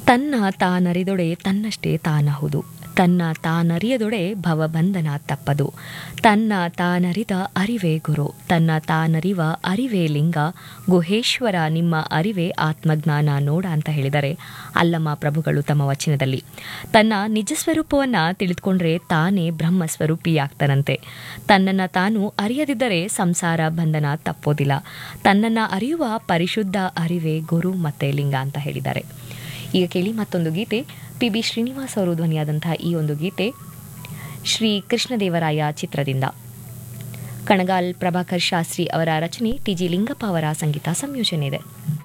ತನ್ನ ತಾನರಿದೊಡೆ ತನ್ನಷ್ಟೇ ತಾನಹುದು ತನ್ನ ತಾನರಿಯದೊಡೆ ಭವಬಂಧನ ತಪ್ಪದು ತನ್ನ ತಾನರಿದ ಅರಿವೇ ಗುರು ತನ್ನ ತಾನರಿವ ಅರಿವೇ ಲಿಂಗ ಗುಹೇಶ್ವರ ನಿಮ್ಮ ಅರಿವೇ ಆತ್ಮಜ್ಞಾನ ನೋಡ ಅಂತ ಹೇಳಿದರೆ ಅಲ್ಲಮ್ಮ ಪ್ರಭುಗಳು ತಮ್ಮ ವಚನದಲ್ಲಿ ತನ್ನ ನಿಜ ಸ್ವರೂಪವನ್ನು ತಿಳಿದುಕೊಂಡ್ರೆ ತಾನೇ ಬ್ರಹ್ಮ ಸ್ವರೂಪಿಯಾಗ್ತಾನಂತೆ ತನ್ನನ್ನು ತಾನು ಅರಿಯದಿದ್ದರೆ ಸಂಸಾರ ಬಂಧನ ತಪ್ಪೋದಿಲ್ಲ ತನ್ನನ್ನು ಅರಿಯುವ ಪರಿಶುದ್ಧ ಅರಿವೇ ಗುರು ಮತ್ತೆ ಲಿಂಗ ಅಂತ ಹೇಳಿದ್ದಾರೆ ಈಗ ಕೇಳಿ ಮತ್ತೊಂದು ಗೀತೆ ಪಿ ಬಿ ಶ್ರೀನಿವಾಸ್ ಅವರು ಧ್ವನಿಯಾದಂತಹ ಈ ಒಂದು ಗೀತೆ ಶ್ರೀ ಕೃಷ್ಣದೇವರಾಯ ಚಿತ್ರದಿಂದ ಕಣಗಾಲ್ ಪ್ರಭಾಕರ್ ಶಾಸ್ತ್ರಿ ಅವರ ರಚನೆ ಟಿ ಜಿ ಲಿಂಗಪ್ಪ ಅವರ ಸಂಗೀತ ಸಂಯೋಜನೆ ಇದೆ